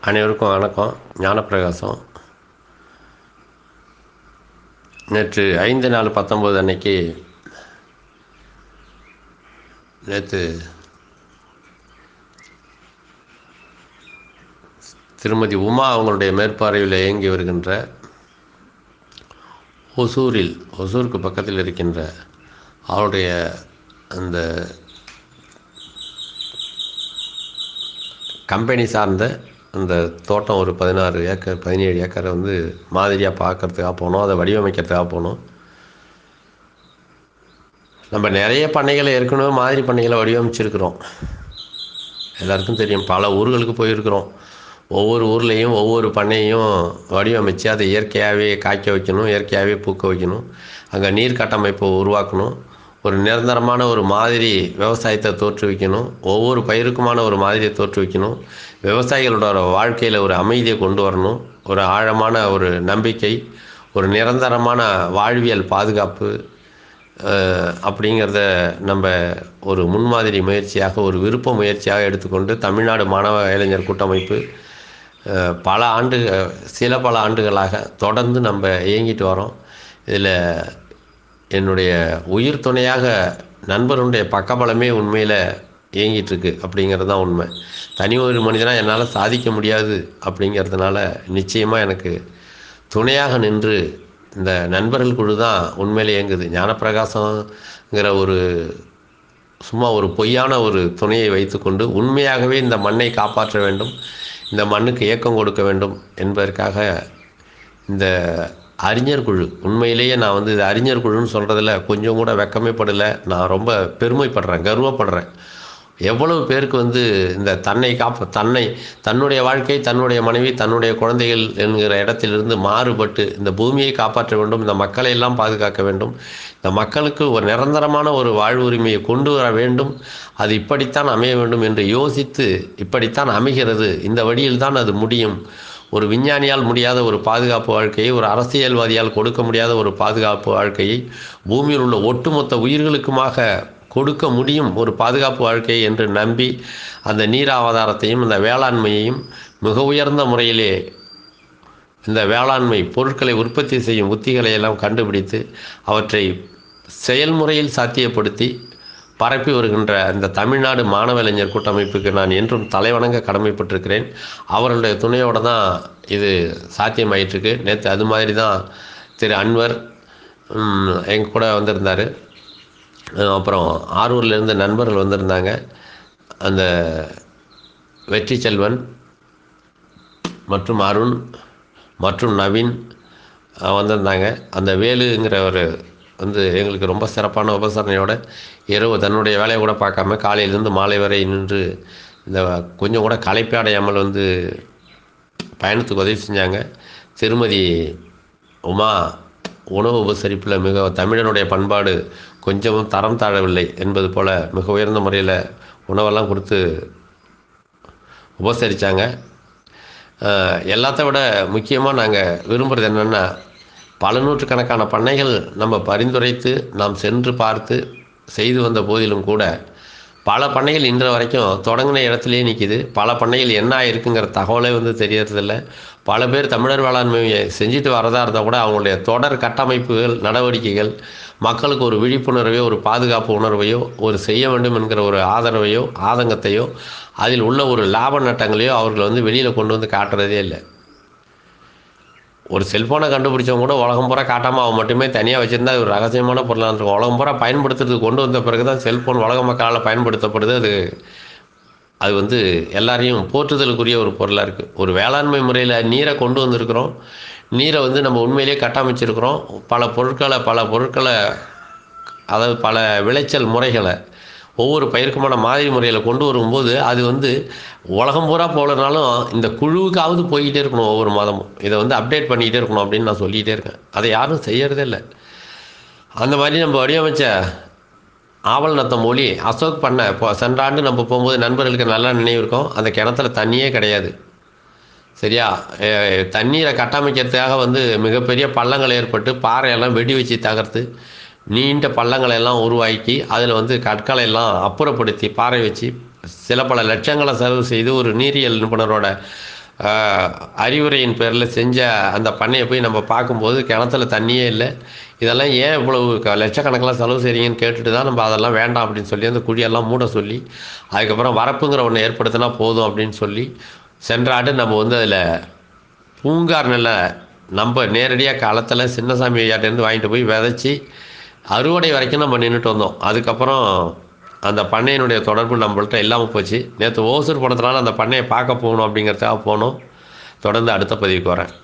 அனைவருக்கும் வணக்கம் ஞானப்பிரகாசம் நேற்று ஐந்து நாலு பத்தொம்போது அன்னைக்கு நேற்று திருமதி உமா அவங்களுடைய மேற்பார்வையில் இயங்கி வருகின்ற ஒசூரில் ஒசூருக்கு பக்கத்தில் இருக்கின்ற அவருடைய அந்த கம்பெனி சார்ந்த அந்த தோட்டம் ஒரு பதினாறு ஏக்கர் பதினேழு ஏக்கரை வந்து மாதிரியாக பார்க்கறதுக்காக போனோம் அதை வடிவமைக்கிறதுக்காக போனோம் நம்ம நிறைய பண்ணைகளை ஏற்கனவே மாதிரி பண்ணைகளை வடிவமைச்சிருக்கிறோம் எல்லாருக்கும் தெரியும் பல ஊர்களுக்கு போயிருக்கிறோம் ஒவ்வொரு ஊர்லேயும் ஒவ்வொரு பண்ணையும் வடிவமைச்சு அதை இயற்கையாகவே காய்க்க வைக்கணும் இயற்கையாகவே பூக்க வைக்கணும் அங்கே நீர் கட்டமைப்பை உருவாக்கணும் ஒரு நிரந்தரமான ஒரு மாதிரி விவசாயத்தை தோற்றுவிக்கணும் ஒவ்வொரு பயிருக்குமான ஒரு மாதிரியை தோற்றுவிக்கணும் விவசாயிகளோட வாழ்க்கையில் ஒரு அமைதியை கொண்டு வரணும் ஒரு ஆழமான ஒரு நம்பிக்கை ஒரு நிரந்தரமான வாழ்வியல் பாதுகாப்பு அஹ், அப்படிங்கிறத நம்ம ஒரு முன்மாதிரி முயற்சியாக ஒரு விருப்ப முயற்சியாக எடுத்துக்கொண்டு தமிழ்நாடு மாணவ இளைஞர் கூட்டமைப்பு அஹ், பல ஆண்டு சில பல ஆண்டுகளாக தொடர்ந்து நம்ம இயங்கிட்டு வரோம் இதில் என்னுடைய உயிர் துணையாக நண்பருடைய பக்கபலமே உண்மையில் இயங்கிட்டு இருக்கு அப்படிங்கிறது தான் உண்மை தனி ஒரு மனிதனாக என்னால் சாதிக்க முடியாது அப்படிங்கிறதுனால நிச்சயமாக எனக்கு துணையாக நின்று இந்த நண்பர்கள் குழு தான் உண்மையிலே இயங்குது ஞானப்பிரகாசங்கிற ஒரு சும்மா ஒரு பொய்யான ஒரு துணையை வைத்துக்கொண்டு உண்மையாகவே இந்த மண்ணை காப்பாற்ற வேண்டும் இந்த மண்ணுக்கு ஏக்கம் கொடுக்க வேண்டும் என்பதற்காக இந்த அறிஞர் குழு உண்மையிலேயே நான் வந்து இது அறிஞர் குழுன்னு சொல்கிறதுல கொஞ்சம் கூட வெக்கமே படலை நான் ரொம்ப பெருமைப்படுறேன் கர்வப்படுறேன் எவ்வளவு பேருக்கு வந்து இந்த தன்னை காப்ப தன்னை தன்னுடைய வாழ்க்கை தன்னுடைய மனைவி தன்னுடைய குழந்தைகள் என்கிற இடத்திலிருந்து மாறுபட்டு இந்த பூமியை காப்பாற்ற வேண்டும் இந்த மக்களை எல்லாம் பாதுகாக்க வேண்டும் இந்த மக்களுக்கு ஒரு நிரந்தரமான ஒரு வாழ்வுரிமையை கொண்டு வர வேண்டும் அது இப்படித்தான் அமைய வேண்டும் என்று யோசித்து இப்படித்தான் அமைகிறது இந்த வழியில் தான் அது முடியும் ஒரு விஞ்ஞானியால் முடியாத ஒரு பாதுகாப்பு வாழ்க்கையை ஒரு அரசியல்வாதியால் கொடுக்க முடியாத ஒரு பாதுகாப்பு வாழ்க்கையை பூமியில் உள்ள ஒட்டுமொத்த உயிர்களுக்குமாக கொடுக்க முடியும் ஒரு பாதுகாப்பு வாழ்க்கை என்று நம்பி அந்த நீர் ஆதாரத்தையும் இந்த வேளாண்மையையும் மிக உயர்ந்த முறையிலே இந்த வேளாண்மை பொருட்களை உற்பத்தி செய்யும் உத்திகளை எல்லாம் கண்டுபிடித்து அவற்றை செயல்முறையில் சாத்தியப்படுத்தி பரப்பி வருகின்ற இந்த தமிழ்நாடு மாணவ இளைஞர் கூட்டமைப்புக்கு நான் என்றும் தலைவணங்க கடமைப்பட்டிருக்கிறேன் அவர்களுடைய துணையோடு தான் இது சாத்தியமாயிட்டிருக்கு நேற்று அது மாதிரி தான் திரு அன்வர் எங்கள் கூட வந்திருந்தார் அப்புறம் ஆரூர்லேருந்து நண்பர்கள் வந்திருந்தாங்க அந்த வெற்றி செல்வன் மற்றும் அருண் மற்றும் நவீன் அஹ், வந்திருந்தாங்க அந்த வேலுங்கிறவர் வந்து எங்களுக்கு ரொம்ப சிறப்பான உபசரணையோட இரவு தன்னுடைய வேலையை கூட பார்க்காம காலையிலேருந்து மாலை வரை நின்று இந்த கொஞ்சம் கூட களைப்பே அடையாமல் வந்து பயணத்துக்கு உதவி செஞ்சாங்க திருமதி உமா உணவு உபசரிப்பில் மிக தமிழனுடைய பண்பாடு கொஞ்சமும் தரம் தாழவில்லை என்பது போல் மிக உயர்ந்த முறையில் உணவெல்லாம் கொடுத்து உபசரித்தாங்க எல்லாத்த விட முக்கியமாக நாங்கள் விரும்புகிறது என்னென்னா பல நூற்றுக்கணக்கான பண்ணைகள் நம்ம பரிந்துரைத்து நாம் சென்று பார்த்து செய்து வந்த போதிலும் கூட பல பண்ணைகள் இன்று வரைக்கும் தொடங்கின இடத்துலையே நிற்கிது பல பண்ணைகள் என்ன ஆயிருக்குங்கிற தகவலே வந்து தெரியறதில்ல பல பேர் தமிழர் வேளாண்மையை செஞ்சுட்டு வரதா இருந்தால் கூட அவங்களுடைய தொடர் கட்டமைப்புகள் நடவடிக்கைகள் மக்களுக்கு ஒரு விழிப்புணர்வையோ ஒரு பாதுகாப்பு உணர்வையோ ஒரு செய்ய வேண்டும் என்கிற ஒரு ஆதரவையோ ஆதங்கத்தையோ அதில் உள்ள ஒரு லாப நட்டங்களையோ அவர்கள் வந்து வெளியில் கொண்டு வந்து காட்டுறதே இல்லை ஒரு செல்ஃபோனை கண்டுபிடிச்சவங்க கூட உலகம் பூரா காட்டாமல் அவன் மட்டுமே தனியாக வச்சுருந்தா அது ஒரு ரகசியமான பொருளாக இருக்கும் உலகம் பூரா பயன்படுத்துறதுக்கு கொண்டு வந்த பிறகு தான் செல்ஃபோன் உலக மக்களால் பயன்படுத்தப்படுது அது அது வந்து எல்லாரையும் போற்றுதலுக்குரிய ஒரு பொருளாக இருக்குது ஒரு வேளாண்மை முறையில் நீரை கொண்டு வந்திருக்கிறோம் நீரை வந்து நம்ம உண்மையிலேயே கட்டமைச்சிருக்கிறோம் பல பொருட்களை பல பொருட்களை அதாவது பல விளைச்சல் முறைகளை ஒவ்வொரு பயிருக்குமான மாதிரி முறையில் கொண்டு வரும்போது அது வந்து உலகம் பூரா போகலனாலும் இந்த குழுவுக்காவது போய்கிட்டே இருக்கணும் ஒவ்வொரு மாதமும் இதை வந்து அப்டேட் பண்ணிக்கிட்டே இருக்கணும் அப்படின்னு நான் சொல்லிக்கிட்டே இருக்கேன் அதை யாரும் செய்யறதே இல்லை அந்த மாதிரி நம்ம வடிவமைச்ச ஆவல் நத்தம் மொழி அசோக் பண்ண இப்போ சென்ற ஆண்டு நம்ம போகும்போது நண்பர்களுக்கு நல்லா நினைவு இருக்கும் அந்த கிணத்துல தண்ணியே கிடையாது சரியா அஹ் தண்ணீரை கட்டமைக்கிறதுக்காக வந்து மிகப்பெரிய பள்ளங்கள் ஏற்பட்டு பாறையெல்லாம் வெடி வச்சு தகர்த்து நீண்ட பள்ளங்களை எல்லாம் உருவாக்கி அதில் வந்து கற்களை எல்லாம் அப்புறப்படுத்தி பாறை வச்சு சில பல லட்சங்களை செலவு செய்து ஒரு நீரியல் நிபுணரோட ஆஹ், அறிவுரையின் பேரில் செஞ்ச அந்த பண்ணையை போய் நம்ம பார்க்கும்போது கிணத்துல தண்ணியே இல்லை இதெல்லாம் ஏன் இவ்வளவு க- லட்சக்கணக்கில் செலவு செய்றீங்கன்னு கேட்டுட்டு தான் நம்ம அதெல்லாம் வேண்டாம் அப்படின்னு சொல்லி அந்த குழியெல்லாம் மூட சொல்லி அதுக்கப்புறம் வரப்புங்கிற ஒன்று ஏற்படுத்தினா போதும் அப்படின்னு சொல்லி சென்ற ஆண்டு நம்ம வந்து அதில் பூங்கார் நெல்லை நம்ம நேரடியாக களத்தில் சின்னசாமி ஐயாட்டேருந்து வாங்கிட்டு போய் விதைச்சி அறுவடை வரைக்கும் நம்ம நின்றுட்டு வந்தோம் அதுக்கப்புறம் அந்த பண்ணையினுடைய தொடர்பு நம்மள்ட்ட இல்லாமல் போச்சு நேற்று ஓசூர் போனதுனால அந்த பண்ணையை பார்க்க போகணும் அப்படிங்கிறதுக்காக போனோம் தொடர்ந்து அடுத்த பதிவுக்கு வரேன்